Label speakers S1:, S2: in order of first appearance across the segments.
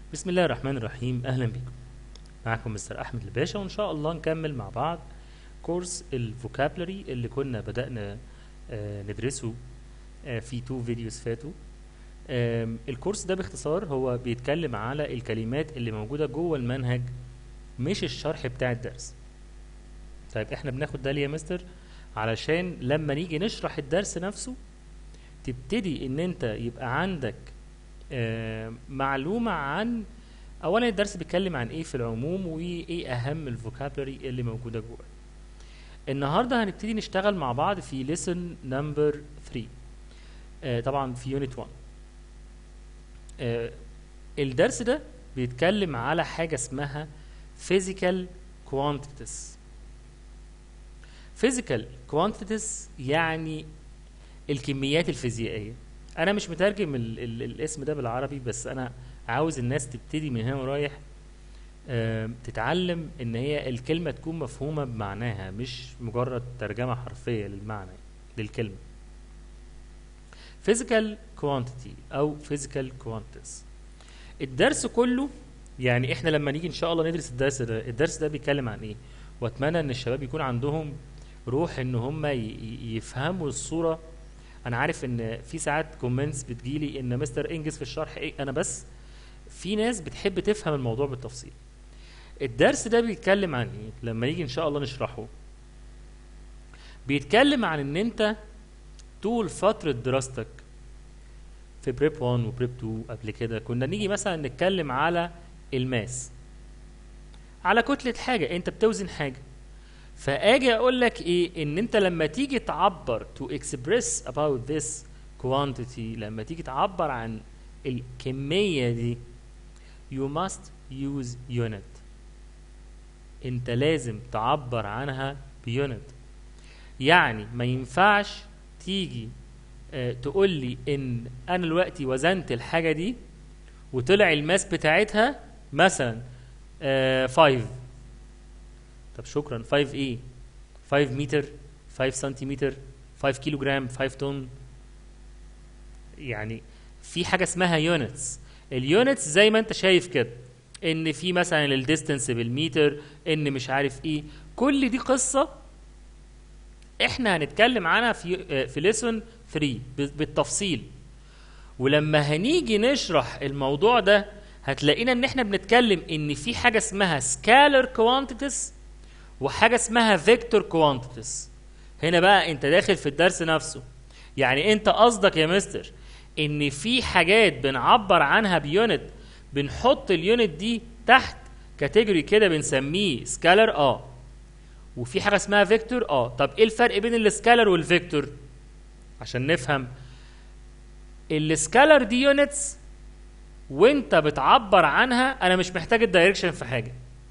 S1: بسم الله الرحمن الرحيم اهلا بكم معكم مستر احمد الباشا وان شاء الله نكمل مع بعض كورس الفوكابلري اللي كنا بدأنا آه، ندرسه آه، في تو فيديوز فاتوا آم، الكورس ده باختصار هو بيتكلم على الكلمات اللي موجودة جوه المنهج مش الشرح بتاع الدرس طيب احنا بناخد ده ليه يا مستر علشان لما نيجي نشرح الدرس نفسه تبتدي ان انت يبقى عندك آه، معلومة عن اولا الدرس بيتكلم عن ايه في العموم وايه اهم الفوكابلري اللي موجودة جوه النهارده هنبتدي نشتغل مع بعض في lesson number 3 آه، طبعا في يونت 1 آه، الدرس ده بيتكلم على حاجة اسمها physical quantities physical quantities يعني الكميات الفيزيائية أنا مش مترجم ال ال الاسم ده بالعربي بس أنا عاوز الناس تبتدي من هنا ورايح آم، تتعلم إن هي الكلمة تكون مفهومة بمعناها مش مجرد ترجمة حرفية للمعنى للكلمة physical quantity أو physical quantities الدرس كله يعني احنا لما نيجي ان شاء الله ندرس الدرس ده الدرس ده بيتكلم عن ايه واتمنى ان الشباب يكون عندهم روح ان هم ي- ي- يفهموا الصوره انا عارف ان في ساعات كومنتس بتجيلي ان مستر انجز في الشرح ايه انا بس في ناس بتحب تفهم الموضوع بالتفصيل الدرس ده بيتكلم عن ايه لما نيجي ان شاء الله نشرحه بيتكلم عن ان انت طول فتره دراستك في بريب 1 وبريب 2 قبل كده كنا نيجي مثلا نتكلم على الماس على كتلة حاجة انت بتوزن حاجة فاجي اقول لك ايه ان انت لما تيجي تعبر to express about this quantity لما تيجي تعبر عن الكمية دي you must use unit انت لازم تعبر عنها بيونت يعني ما ينفعش تيجي آه، تقول لي ان انا دلوقتي وزنت الحاجه دي وطلع الماس بتاعتها مثلا 5 طب شكرا 5 ايه 5 متر 5 سنتيمتر 5 كيلو جرام 5 طن يعني في حاجه اسمها يونتس اليونتس زي ما انت شايف كده ان في مثلا الديستنس بالمتر ان مش عارف ايه كل دي قصه احنا هنتكلم عنها في آه، في ليسون 3 ب- بالتفصيل ولما هنيجي نشرح الموضوع ده هتلاقينا ان احنا بنتكلم ان في حاجه اسمها سكالر كوانتيتيز وحاجه اسمها فيكتور كوانتيتيز هنا بقى انت داخل في الدرس نفسه يعني انت قصدك يا مستر ان في حاجات بنعبر عنها بيونت بنحط اليونت دي تحت كاتيجوري كده بنسميه سكالر اه وفي حاجه اسمها فيكتور اه طب ايه الفرق بين السكالر والفيكتور عشان نفهم السكالر دي يونتس وانت بتعبر عنها انا مش محتاج الدايركشن في حاجه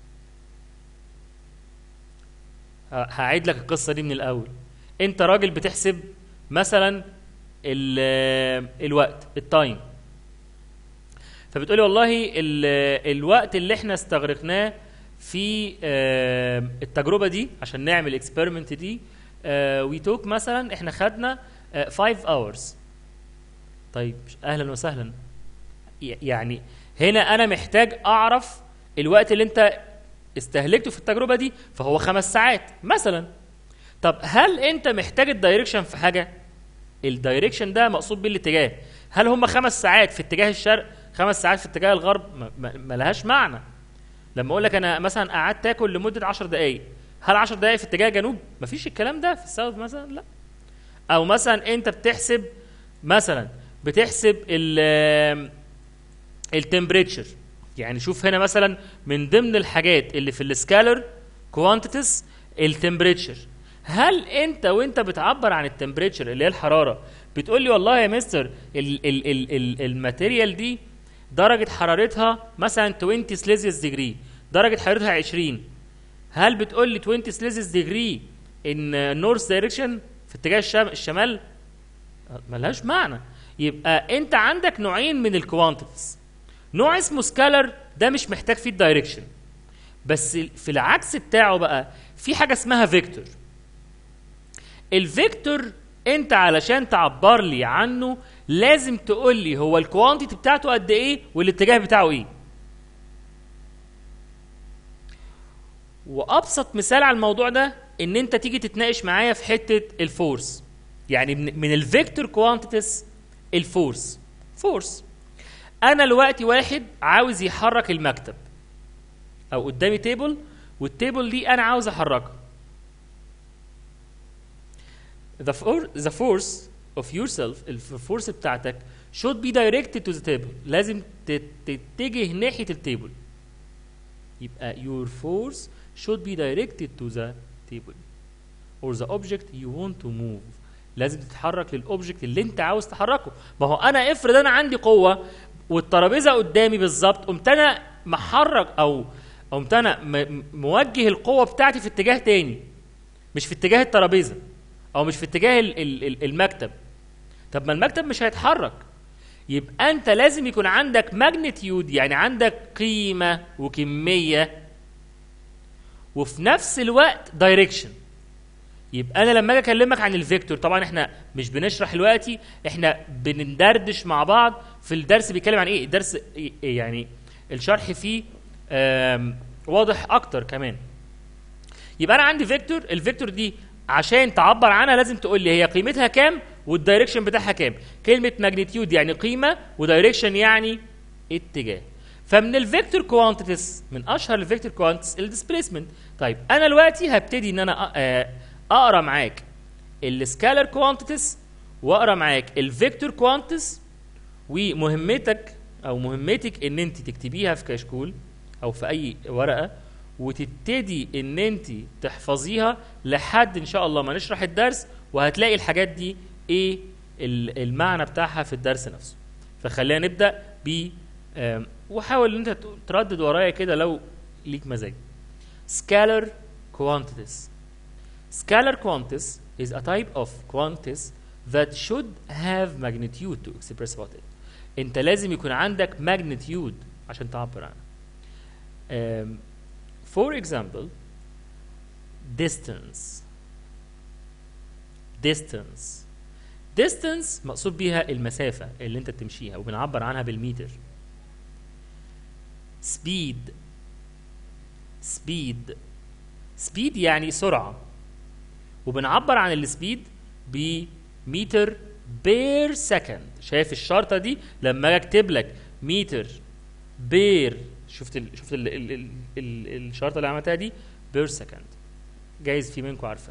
S1: ه- هعيد لك القصه دي من الاول انت راجل بتحسب مثلا ال- الوقت التايم فبتقولي والله ال- الوقت اللي احنا استغرقناه في آه، التجربه دي عشان نعمل الاكسبيرمنت دي وي توك مثلا احنا خدنا 5 اورز طيب اهلا وسهلا ي- يعني هنا انا محتاج اعرف الوقت اللي انت استهلكته في التجربه دي فهو خمس ساعات مثلا طب هل انت محتاج الدايركشن في حاجه الدايركشن ده مقصود بيه الاتجاه هل هم خمس ساعات في اتجاه الشرق خمس ساعات في اتجاه الغرب ما- ما ما لهاش معنى لما اقول لك انا مثلا قعدت اكل لمده 10 دقائق هل 10 دقائق في اتجاه جنوب مفيش الكلام ده في الساوث مثلا لا او مثلا انت بتحسب مثلا بتحسب ال التمبريتشر يعني شوف هنا مثلا من ضمن الحاجات اللي في السكالر كوانتيتيز التمبريتشر هل انت وانت بتعبر عن التمبريتشر اللي هي الحراره بتقول لي والله يا مستر ال ال ال ال الماتيريال دي درجه حرارتها مثلا 20 سليزيوس ديجري درجه حرارتها 20 هل بتقول لي 20 سليزيوس ديجري ان نورث دايركشن في اتجاه الشم الشمال ملهاش معنى يبقى انت عندك نوعين من الكوانتيتيز نوع اسمه سكالر ده مش محتاج فيه الدايركشن بس في العكس بتاعه بقى في حاجه اسمها فيكتور الفيكتور انت علشان تعبر لي عنه لازم تقول لي هو الكوانتيتي بتاعته قد ايه والاتجاه بتاعه ايه وابسط مثال على الموضوع ده ان انت تيجي تتناقش معايا في حته الفورس يعني من, من الفيكتور كوانتيتيز الفورس فورس انا دلوقتي واحد عاوز يحرك المكتب او قدامي تيبل والتيبل دي انا عاوز احركها the, for, the force of yourself الفورس بتاعتك should be directed to the table لازم تت- تتجه ناحية التيبل يبقى your force should be directed to the table or the object you want to move لازم تتحرك للاوبجكت اللي انت عاوز تحركه ما هو انا افرض انا عندي قوه والترابيزه قدامي بالظبط قمت انا محرك او قمت انا م- م- موجه القوه بتاعتي في اتجاه تاني مش في اتجاه الترابيزه او مش في اتجاه ال- ال- ال- المكتب طب ما المكتب مش هيتحرك يبقى انت لازم يكون عندك ماجنتيود يعني عندك قيمه وكميه وفي نفس الوقت دايركشن يبقى انا لما اجي اكلمك عن الفيكتور طبعا احنا مش بنشرح دلوقتي احنا بندردش مع بعض في الدرس بيتكلم عن ايه الدرس إيه- يعني الشرح فيه آم، واضح اكتر كمان يبقى انا عندي فيكتور الفيكتور دي عشان تعبر عنها لازم تقول لي هي قيمتها كام والدايركشن بتاعها كام كلمه ماجنتيود يعني قيمه ودايركشن يعني اتجاه فمن الفيكتور كوانتيتيز من اشهر الفيكتور كوانتيتيز الديسبيسمنت طيب انا دلوقتي هبتدي ان انا أ- آه، اقرا معاك السكالر كوانتيتيز واقرا معاك الفيكتور كوانتيتيز ومهمتك او مهمتك ان انت تكتبيها في كشكول او في اي ورقه وتبتدي ان انت تحفظيها لحد ان شاء الله ما نشرح الدرس وهتلاقي الحاجات دي ايه ال- المعنى بتاعها في الدرس نفسه فخلينا نبدا ب آم، وحاول ان انت ت- تردد ورايا كده لو ليك مزاج scalar quantities scalar quantities is a type of quantities that should have magnitude to express about it انت لازم يكون عندك magnitude عشان تعبر عنها um, for example distance distance distance مقصود بيها المسافة اللي انت بتمشيها وبنعبر عنها بالمتر speed speed speed يعني سرعة وبنعبر عن السبيد بمتر بير سكند شايف الشرطة دي لما اجي اكتب لك متر بير شفت ال شفت ال ال ال ال الشرطة اللي عملتها دي بير سكند جايز في منكم عارفة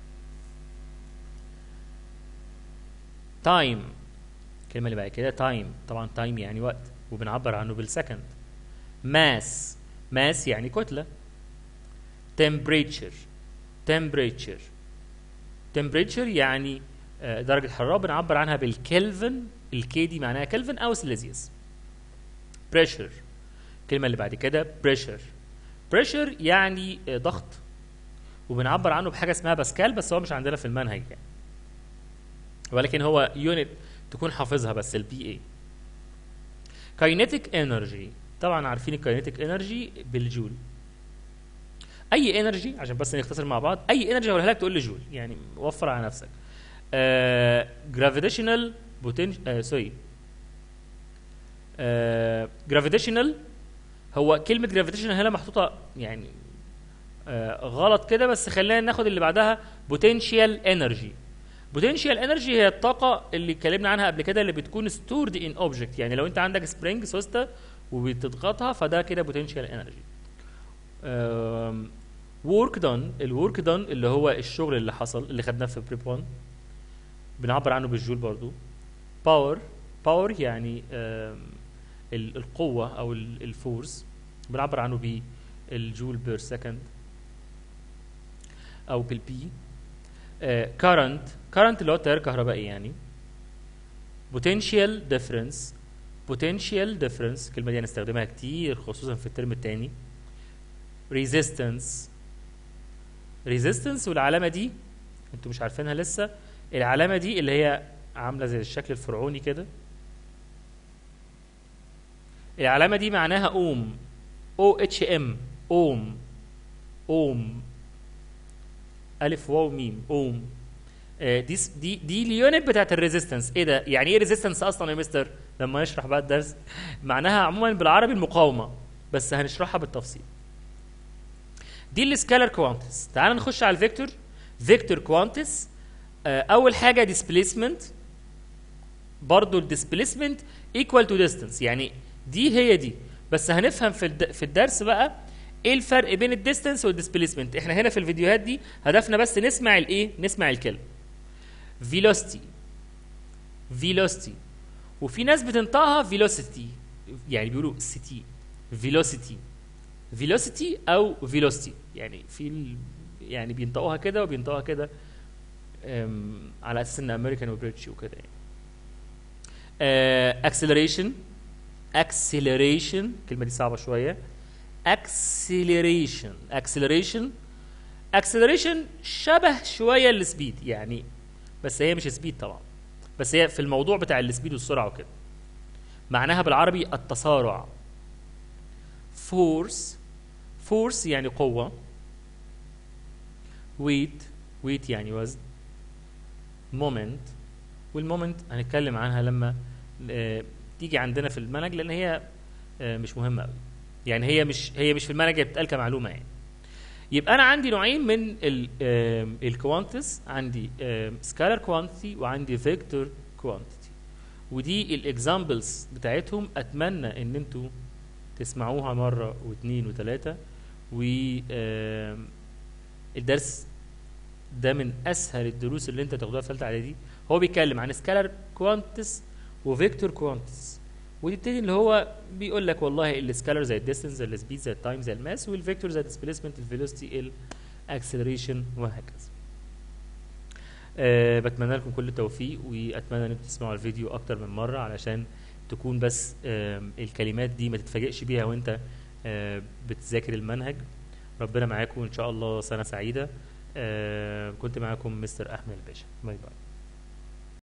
S1: تايم الكلمة اللي بعد كده تايم طبعا تايم يعني وقت وبنعبر عنه بالسكند ماس ماس يعني كتلة temperature temperature temperature يعني آه، درجة حرارة بنعبر عنها بالكلفن الكي دي معناها كلفن أو سيليزيوس pressure الكلمة اللي بعد كده pressure pressure يعني آه، ضغط وبنعبر عنه بحاجة اسمها باسكال بس هو مش عندنا في المنهج يعني ولكن هو يونت تكون حافظها بس البي اي كاينيتيك انرجي طبعا عارفين الكاينيتيك انرجي بالجول اي انرجي عشان بس نختصر مع بعض اي انرجي هقولها لك تقول لي جول يعني وفر على نفسك جرافيتيشنال بوتنشال سوري جرافيتيشنال هو كلمه جرافيتيشنال هنا محطوطه يعني آه غلط كده بس خلينا ناخد اللي بعدها بوتنشال انرجي بوتنشال انرجي هي الطاقه اللي اتكلمنا عنها قبل كده اللي بتكون ستورد ان اوبجكت يعني لو انت عندك سبرينج سوسته وبتضغطها فده كده بوتنشال انرجي ورك دون الورك دون اللي هو الشغل اللي حصل اللي خدناه في بريب 1 بنعبر عنه بالجول برضو باور باور يعني آم، ال- القوة أو ال- الفورس بنعبر عنه بالجول بير سكند أو بالبي كارنت كارنت اللي هو التيار الكهربائي يعني potential difference potential difference الكلمة دي هنستخدمها كتير خصوصا في الترم الثاني resistance resistance والعلامة دي انتوا مش عارفينها لسه العلامة دي اللي هي عاملة زي الشكل الفرعوني كده العلامة دي معناها اوم او اتش ام اوم اوم الف واو ميم اوم آه، دي س- دي دي اليونت بتاعت الريزيستنس ايه ده يعني ايه ريزيستنس اصلا يا مستر لما نشرح بقى الدرس معناها عموما بالعربي المقاومه بس هنشرحها بالتفصيل دي السكالر كوانتس تعال نخش على الفيكتور فيكتور كوانتس اول حاجه ديسبيسمنت برضو الديسبيسمنت ايكوال تو ديستانس يعني دي هي دي بس هنفهم في الد... في الدرس بقى ايه الفرق بين الديستانس والديسبيسمنت احنا هنا في الفيديوهات دي هدفنا بس نسمع الايه نسمع الكلمه فيلوستي فيلوستي وفي ناس بتنطقها فيلوسيتي يعني بيقولوا سيتي فيلوسيتي فيلوسيتي او فيلوستي يعني في ال... يعني بينطقوها كده وبينطقوها كده أم، على اساس ان امريكان وبريتش وكده يعني اكسلريشن اكسلريشن الكلمه دي صعبه شويه اكسلريشن اكسلريشن اكسلريشن شبه شويه السبيد يعني بس هي مش سبيد طبعا بس هي في الموضوع بتاع السبيد والسرعه وكده معناها بالعربي التسارع فورس فورس يعني قوه ويت ويت يعني وزن مومنت والمومنت هنتكلم عنها لما آه، تيجي عندنا في المنهج لان هي آه، مش مهمه قوي يعني هي مش هي مش في المنهج هي بتتقال كمعلومه يعني يبقى انا عندي نوعين من الكوانتس عندي سكالر كوانتيتي وعندي فيكتور كوانتيتي ودي الاكزامبلز بتاعتهم اتمنى ان انتوا تسمعوها مره واثنين وثلاثه و آم، الدرس ده من اسهل الدروس اللي انت تاخدها في ثالثه اعدادي هو بيتكلم عن سكالر كوانتس وفيكتور كوانتس وتبتدي اللي هو بيقول لك والله السكالر زي الديستنس زي السبيد زي التايم زي الماس والفيكتور زي الديسبيسمنت الفيلوسيتي الاكسلريشن وهكذا أه بتمنى لكم كل التوفيق واتمنى ان انتم تسمعوا الفيديو اكتر من مره علشان تكون بس آم، الكلمات دي ما تتفاجئش بيها وانت آه، بتذاكر المنهج ربنا معاكم ان شاء الله سنه سعيده آه، كنت معاكم مستر احمد الباشا باي باي